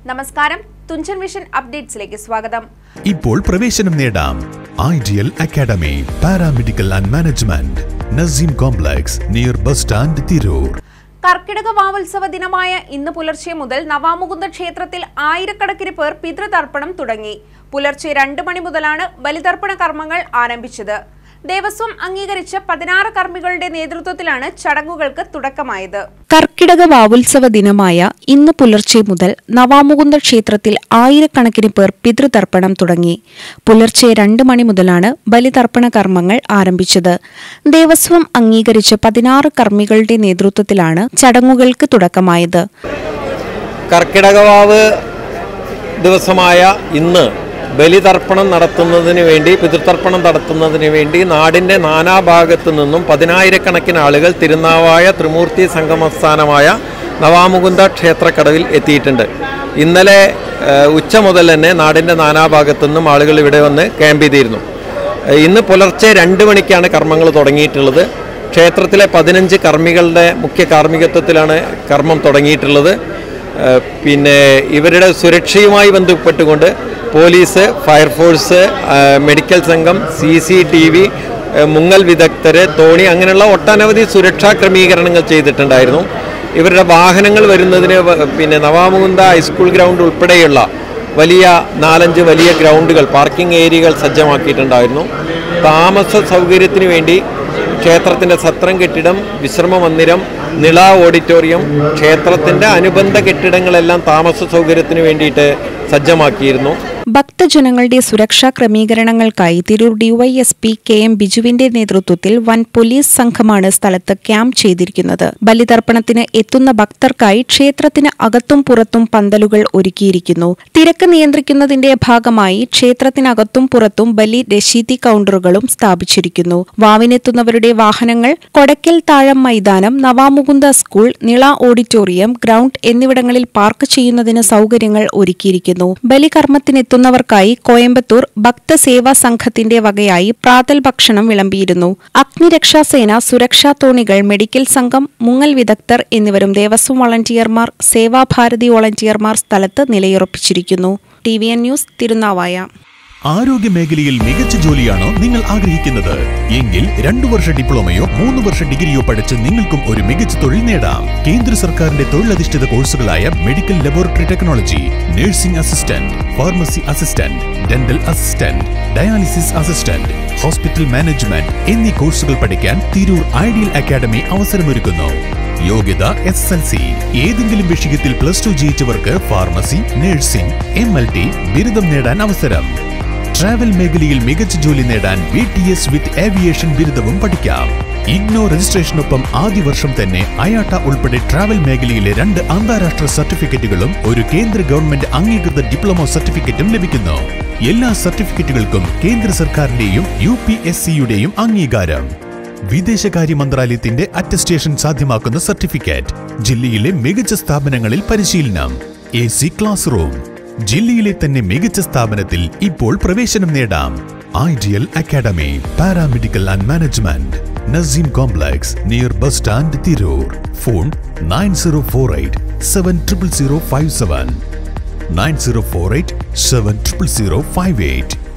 നമസ്കാരം തുഞ്ചൻ വിഷൻ അപ്ഡേറ്റ്സിലേക്ക് സ്വാഗതം ഇപ്പോൾ പ്രവേശനം നേടാം ideal academy paramedical and management Naseem complex near bus stand Tirur കർക്കിടക വാവുത്സവ ദിനമായ ഇന്ന് പുലർച്ചെ മുതൽ നവാമുകുന്ദ ക്ഷേത്രത്തിൽ ആയിരക്കണക്കിന് പേർ പിതൃതർപ്പണം തുടങ്ങി പുലർച്ചെ രണ്ട് മണി മുതലാണ് ബലിതർപ്പണ കർമ്മങ്ങൾ ആരംഭിച്ചത് ദേവസ്വം അംഗീകരിച്ച പതിനാറ് കർമ്മികളുടെ നേതൃത്വത്തിലാണ് ചടങ്ങുകൾക്ക് തുടക്കമായത് കർക്കിടക വാവുത്സവ ദിനമായ ഇന്ന് പുലർച്ചെ മുതൽ നവാമുകുന്ദ ക്ഷേത്രത്തിൽ ആയിരക്കണക്കിന് പേർ പിതൃതർപ്പണം തുടങ്ങി പുലർച്ചെ രണ്ട് മണി മുതലാണ് ബലിതർപ്പണ കർമ്മങ്ങൾ ആരംഭിച്ചത് ദേവസ്വം അംഗീകരിച്ച പതിനാറ് കർമ്മികളുടെ നേതൃത്വത്തിലാണ് ചടങ്ങുകൾക്ക് തുടക്കമായത് കർക്കിടകവാവ് ദിവസമായ ഇന്ന് ബലിതർപ്പണം നടത്തുന്നതിന് വേണ്ടി പിതൃതർപ്പണം നടത്തുന്നതിന് വേണ്ടി നാടിൻ്റെ നാനാഭാഗത്തു നിന്നും പതിനായിരക്കണക്കിന് ആളുകൾ തിരുനാവായ ത്രിമൂർത്തി സംഗമസ്ഥാനമായ നവാമുകുന്ദ ക്ഷേത്രക്കടവിൽ എത്തിയിട്ടുണ്ട് ഇന്നലെ ഏഹ്, ഉച്ച മുതൽ തന്നെ നാടിൻ്റെ നാനാഭാഗത്തു നിന്നും ആളുകൾ ഇവിടെ വന്ന് ക്യാമ്പ് ചെയ്തിരുന്നു ഏഹ്, ഇന്ന് പുലർച്ചെ രണ്ട് മണിക്കാണ് കർമ്മങ്ങൾ തുടങ്ങിയിട്ടുള്ളത് ക്ഷേത്രത്തിലെ പതിനഞ്ച് കർമ്മികളുടെ മുഖ്യ കാർമ്മികത്വത്തിലാണ് കർമ്മം തുടങ്ങിയിട്ടുള്ളത് ഏഹ് പിന്നെ ഇവരുടെ സുരക്ഷയുമായി ബന്ധപ്പെട്ടുകൊണ്ട് പോലീസ് ഫയർഫോഴ്സ് ഏഹ് മെഡിക്കൽ സംഘം സി സി ടി വി മുങ്ങൽ വിദഗ്ധർ തോണി അങ്ങനെയുള്ള ഒട്ടനവധി സുരക്ഷാ ക്രമീകരണങ്ങൾ ചെയ്തിട്ടുണ്ടായിരുന്നു ഇവരുടെ വാഹനങ്ങൾ വരുന്നതിന് വ- പിന്നെ നവാമുകുന്ദ ഹൈസ്കൂൾ ഗ്രൗണ്ട് ഉൾപ്പെടെയുള്ള വലിയ നാലഞ്ച് വലിയ ഗ്രൗണ്ടുകൾ പാർക്കിംഗ് ഏരിയകൾ സജ്ജമാക്കിയിട്ടുണ്ടായിരുന്നു താമസ സൗകര്യത്തിന് വേണ്ടി ക്ഷേത്രത്തിൻ്റെ സത്രം കെട്ടിടം വിശ്രമ മന്ദിരം നിള ഓഡിറ്റോറിയം ക്ഷേത്രത്തിൻ്റെ അനുബന്ധ കെട്ടിടങ്ങളെല്ലാം താമസ സൗകര്യത്തിന് വേണ്ടിയിട്ട് സജ്ജമാക്കിയിരുന്നു ഭക്തജനങ്ങളുടെ സുരക്ഷാ ക്രമീകരണങ്ങൾക്കായി തിരൂർ ഡിവൈഎസ്പി കെ എം ബിജുവിന്റെ നേതൃത്വത്തിൽ വൻ പോലീസ് സംഘമാണ് സ്ഥലത്ത് ക്യാമ്പ് ചെയ്തിരിക്കുന്നത് ബലിതർപ്പണത്തിന് എത്തുന്ന ഭക്തർക്കായി ക്ഷേത്രത്തിന് അകത്തും പുറത്തും പന്തലുകൾ ഒരുക്കിയിരിക്കുന്നു തിരക്ക് നിയന്ത്രിക്കുന്നതിന്റെ ഭാഗമായി ക്ഷേത്രത്തിനകത്തും പുറത്തും ബലി രശീതി കൗണ്ടറുകളും സ്ഥാപിച്ചിരിക്കുന്നു വാവിനെത്തുന്നവരുടെ വാഹനങ്ങൾ കൊടക്കൽ താഴം മൈതാനം Navamukunda school Nila auditorium ground എന്നിവിടങ്ങളിൽ പാർക്ക് ചെയ്യുന്നതിന് സൗകര്യങ്ങൾ ഒരുക്കിയിരിക്കുന്നു ബലികർമ്മത്തിനെത്തുന്നവർക്കായി കോയമ്പത്തൂർ ഭക്തസേവാ സംഘത്തിന്റെ വകയായി പ്രാതൽ ഭക്ഷണം വിളമ്പിയിരുന്നു അഗ്നിരക്ഷാസേന സുരക്ഷാ തോണികൾ മെഡിക്കൽ സംഘം മുങ്ങൽ വിദഗ്ധർ എന്നിവരും ദേവസ്വം വളണ്ടിയർമാർ സേവാഭാരതി വളണ്ടിയർമാർ സ്ഥലത്ത് നിലയുറപ്പിച്ചിരിക്കുന്നു T V N news Thirunavaya ആരോഗ്യ മേഖലയിൽ മികച്ച ജോലിയാണോ നിങ്ങൾ ആഗ്രഹിക്കുന്നത് എങ്കിൽ രണ്ടു വർഷ ഡിപ്ലോമയോ മൂന്ന് വർഷ ഡിഗ്രിയോ പഠിച്ച് നിങ്ങൾക്കും ഒരു മികച്ച തൊഴിൽ നേടാം കേന്ദ്ര സർക്കാരിന്റെ തൊഴിലധിഷ്ഠിത കോഴ്സുകളായ medical laboratory technology nursing assistant pharmacy assistant dental assistant dialysis assistant hospital management എന്നീ കോഴ്സുകൾ പഠിക്കാൻ തിരൂർ ഐഡിയൽ അക്കാദമി അവസരമൊരുക്കുന്നു യോഗ്യത എസ് എൽ സി ഏതെങ്കിലും വിഷയത്തിൽ പ്ലസ് ടു ജയിച്ചവർക്ക് pharmacy nursing M L T ബിരുദം നേടാൻ അവസരം ട്രാവൽ മേഖലയിൽ മികച്ച ജോലി നേടാൻ B T S with aviation ബിരുദവും പഠിക്കാം ഇഗ്നോ രജിസ്ട്രേഷനൊപ്പം ആദ്യ വർഷം തന്നെ അയാട്ട ഉൾപ്പെടെ ട്രാവൽ മേഖലയിലെ രണ്ട് അന്താരാഷ്ട്ര സർട്ടിഫിക്കറ്റുകളും ഒരു കേന്ദ്ര ഗവൺമെന്റ് അംഗീകൃത ഡിപ്ലോമ സർട്ടിഫിക്കറ്റും ലഭിക്കുന്നു എല്ലാ സർട്ടിഫിക്കറ്റുകൾക്കും കേന്ദ്ര സർക്കാരിന്റെയും യു പി എസ് സിയുടെയും അംഗീകാരം വിദേശകാര്യ മന്ത്രാലയത്തിന്റെ അറ്റസ്റ്റേഷൻ സാധ്യമാക്കുന്ന സർട്ടിഫിക്കറ്റ് ജില്ലയിലെ മികച്ച സ്ഥാപനങ്ങളിൽ പരിശീലനം എ സി ക്ലാസ് റൂം ജില്ലയിലെ തന്നെ മികച്ച സ്ഥാപനത്തിൽ ഇപ്പോൾ പ്രവേശനം നേടാം ideal academy paramedical and management Naseem complex near bus stand Tirur phone nine zero four eight seven triple zero five seven nine zero four eight seven triple zero five eight